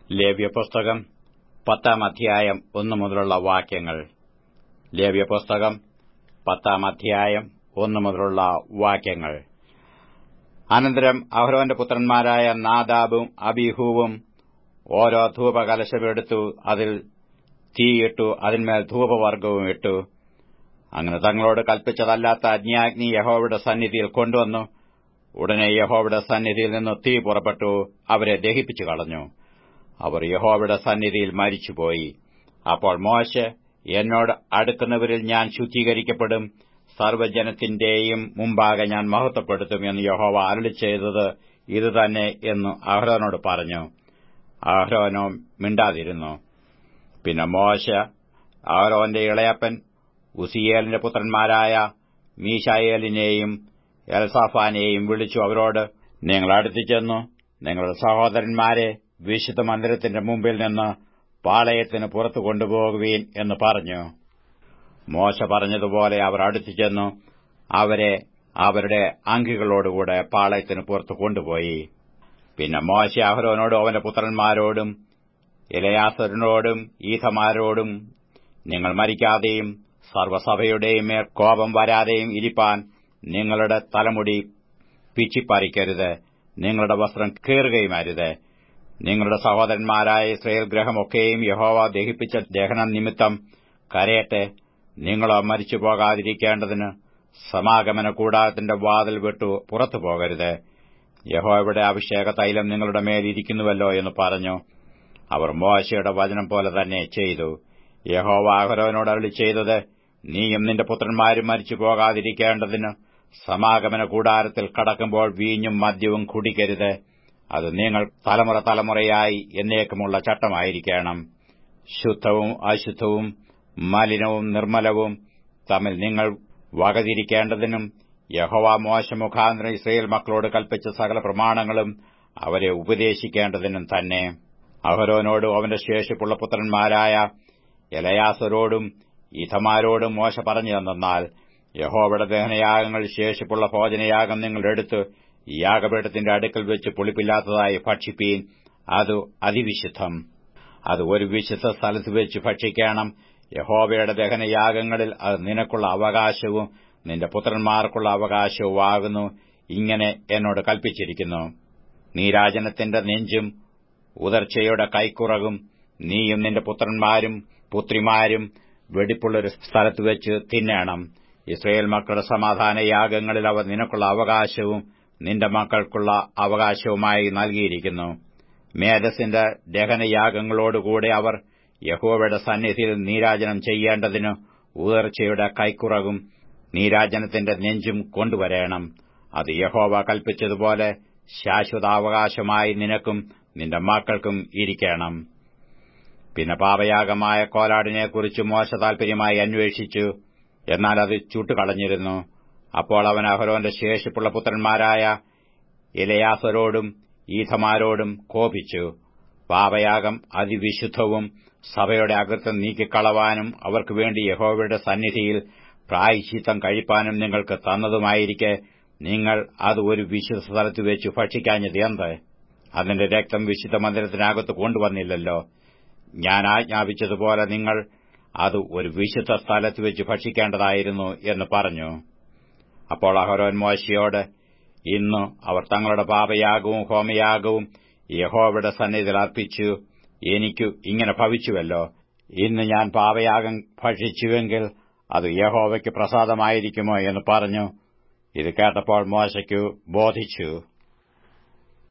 ലേവ്യ പുസ്തകം പത്താം അധ്യായം ഒന്നു മുതലുള്ള വാക്യങ്ങൾ ലേവ്യ പുസ്തകം പത്താം അധ്യായം ഒന്നു മുതലുള്ള വാക്യങ്ങൾ അനന്തരം അഹ്റോന്റെ പുത്രന്മാരായ നാദാബും അബിഹൂവും ഓരോ ധൂപകലശമെടുത്തു അതിൽ തീയിട്ടു അതിന്മേൽ ധൂപവർഗവും ഇട്ടു അങ്ങനെ തങ്ങളോട് കൽപ്പിച്ചതല്ലാത്ത അജ്ഞാഗ്നി യഹോവയുടെ സന്നിധിയിൽ കൊണ്ടുവന്നു ഉടനെ യഹോവയുടെ സന്നിധിയിൽ നിന്ന് തീ പുറപ്പെട്ടു അവരെ ദഹിപ്പിച്ചു കളഞ്ഞു അവർ യഹോവയുടെ സന്നിധിയിൽ മരിച്ചുപോയി അപ്പോൾ മോശെ എന്നോട് അടുക്കുന്നവരിൽ ഞാൻ ശുദ്ധീകരിക്കപ്പെടും സർവ്വജനത്തിന്റെയും മുമ്പാകെ ഞാൻ മഹത്വപ്പെടുത്തും എന്ന് യഹോവ അരളി ചെയ്തത് ഇതുതന്നെ എന്ന് അഹ്റോനോട് പറഞ്ഞു അഹ്റോനോ മിണ്ടാതിരുന്നു പിന്നെ മോശ അഹ്റോന്റെ ഇളയപ്പൻ ഉസിയേലിന്റെ പുത്രന്മാരായ മീശായേലിനെയും എൽസാഫാനെയും വിളിച്ചു അവരോട് നിങ്ങൾ അടുത്തു ചെന്നു നിങ്ങളുടെ സഹോദരന്മാരെ വിശുദ്ധ മന്ദിരത്തിന്റെ മുമ്പിൽ നിന്ന് പാളയത്തിന് പുറത്തു കൊണ്ടുപോകുവീൻ എന്ന് പറഞ്ഞു മോശ പറഞ്ഞതുപോലെ അവർ അടുത്തു ചെന്നു അവരെ അവരുടെ അങ്കികളോടുകൂടെ പാളയത്തിന് പുറത്തു കൊണ്ടുപോയി പിന്നെ മോശ അഹ്റോനോടും അവന്റെ പുത്രന്മാരോടും ഇലയാസറിനോടും ഈഥമാരോടും നിങ്ങൾ മരിക്കാതെയും സർവ്വസഭയുടെയും മേൽ കോപം വരാതെയും ഇരിപ്പാൻ നിങ്ങളുടെ തലമുടി പിച്ചിപ്പറിക്കരുത് നിങ്ങളുടെ വസ്ത്രം കീറുകയുമരുത് നിങ്ങളുടെ സഹോദരന്മാരായ ഇസ്രയേൽ ഗ്രഹമൊക്കെയും യഹോവ ദഹിപ്പിച്ച ദഹനം നിമിത്തം കരയട്ടെ നിങ്ങളോ മരിച്ചു പോകാതിരിക്കേണ്ടതിന് സമാഗമന കൂടാരത്തിന്റെ വാതിൽ വിട്ടു പുറത്തു പോകരുത് യഹോവയുടെ അഭിഷേക തൈലം നിങ്ങളുടെ മേലിരിക്കുന്നുവല്ലോ എന്ന് പറഞ്ഞു അവർ മോശയുടെ വചനം പോലെ തന്നെ ചെയ്തു യഹോവ അഹരോനോട് അരളി ചെയ്തത് നീയും നിന്റെ പുത്രന്മാരും മരിച്ചു പോകാതിരിക്കേണ്ടതിന് സമാഗമന കൂടാരത്തിൽ കടക്കുമ്പോൾ വീഞ്ഞും മദ്യവും കുടിക്കരുത് അത് നിങ്ങൾ തലമുറ തലമുറയായി എന്നേക്കുമുള്ള ചട്ടമായിരിക്കണം ശുദ്ധവും അശുദ്ധവും മലിനവും നിർമ്മലവും തമ്മിൽ നിങ്ങൾ വകതിരിക്കേണ്ടതിനും യഹോവ മോശമുഖാന്തരം ഇസ്രയേൽ മക്കളോട് കൽപ്പിച്ച സകല പ്രമാണങ്ങളും അവരെ ഉപദേശിക്കേണ്ടതിനും തന്നെ അഹരോനോടും അവന്റെ ശേഷിപ്പുള്ള പുത്രന്മാരായ എലയാസരോടും ഇഥമാരോടും മോശ പറഞ്ഞു തന്നാൽ യഹോവയുടെ ദഹനയാഗങ്ങൾ ശേഷിപ്പുള്ള ഭോജനയാഗം നിങ്ങൾ എടുത്ത് യാഗപീഠത്തിന്റെ അടുക്കൽ വെച്ച് പുളിപ്പില്ലാത്തതായി ഭക്ഷിപ്പീൻ അത് അതിവിശുദ്ധം അത് ഒരു വിശുദ്ധ സ്ഥലത്ത് വെച്ച് ഭക്ഷിക്കണം യഹോവയുടെ ദഹനയാഗങ്ങളിൽ അത് നിനക്കുള്ള അവകാശവും നിന്റെ പുത്രന്മാർക്കുള്ള അവകാശവുമാകുന്നു ഇങ്ങനെ എന്നോട് കൽപ്പിച്ചിരിക്കുന്നു നീരാജനത്തിന്റെ നെഞ്ചും ഉദർച്ചയുടെ കൈക്കുറകും നീയും നിന്റെ പുത്രന്മാരും പുത്രിമാരും വെടിപ്പുള്ളൊരു സ്ഥലത്ത് വെച്ച് തിന്നണം ഇസ്രയേൽ മക്കളുടെ സമാധാന യാഗങ്ങളിൽ അവർ നിനക്കുള്ള അവകാശവും നിന്റെ മക്കൾക്കുള്ള അവകാശവുമായി നൽകിയിരിക്കുന്നു മേധസിന്റെ ദഹനയാഗങ്ങളോടുകൂടെ അവർ യഹോവയുടെ സന്നിധിയിൽ നീരാജനം ചെയ്യേണ്ടതിന് ഉയർച്ചയുടെ കൈക്കുറകും നീരാജനത്തിന്റെ നെഞ്ചും കൊണ്ടുവരേണം അത് യഹോവ കൽപ്പിച്ചതുപോലെ ശാശ്വതാവകാശമായി നിനക്കും നിന്റെ മക്കൾക്കും ഇരിക്കണം പിന്നെ പാപയാഗമായ കോലാടിനെക്കുറിച്ച് മോശ താൽപര്യമായി അന്വേഷിച്ചു എന്നാൽ അത് ചുട്ടുകളഞ്ഞിരുന്നു അപ്പോൾ അവൻ അഹരോന്റെ ശേഷിപ്പുള്ള പുത്രന്മാരായ ഇലയാസരോടും ഈഥമാരോടും കോപിച്ചു പാപയാഗം അതിവിശുദ്ധവും സഭയുടെ അകൃത്യം നീക്കിക്കളവാനും അവർക്ക് വേണ്ടി യഹോവയുടെ സന്നിധിയിൽ പ്രായശ്ചിത്തം കഴിപ്പാനും നിങ്ങൾക്ക് തന്നതുമായിരിക്കെ നിങ്ങൾ അത് ഒരു വിശുദ്ധ സ്ഥലത്ത് വെച്ച് ഭക്ഷിക്കാഞ്ഞത് എന്ത് അതിന്റെ രക്തം വിശുദ്ധ മന്ദിരത്തിനകത്ത് കൊണ്ടുവന്നില്ലല്ലോ ഞാൻ ആജ്ഞാപിച്ചതുപോലെ നിങ്ങൾ അത് ഒരു വിശുദ്ധ സ്ഥലത്ത് വെച്ച് ഭക്ഷിക്കേണ്ടതായിരുന്നു എന്ന് പറഞ്ഞു അപ്പോൾ അഹരോൻ മോശയോട് ഇന്നു അവർ തങ്ങളുടെ പാപയാഗവും ഹോമയാഗവും യഹോവയുടെ സന്നിധിയിൽ അർപ്പിച്ചു എനിക്കു ഇങ്ങനെ ഭവിച്ചുവല്ലോ ഇന്ന് ഞാൻ പാപയാഗം ഭക്ഷിച്ചുവെങ്കിൽ അത് യഹോവയ്ക്ക് പ്രസാദമായിരിക്കുമോ എന്ന് പറഞ്ഞു ഇത് കേട്ടപ്പോൾ മോശയ്ക്കു ബോധിച്ചു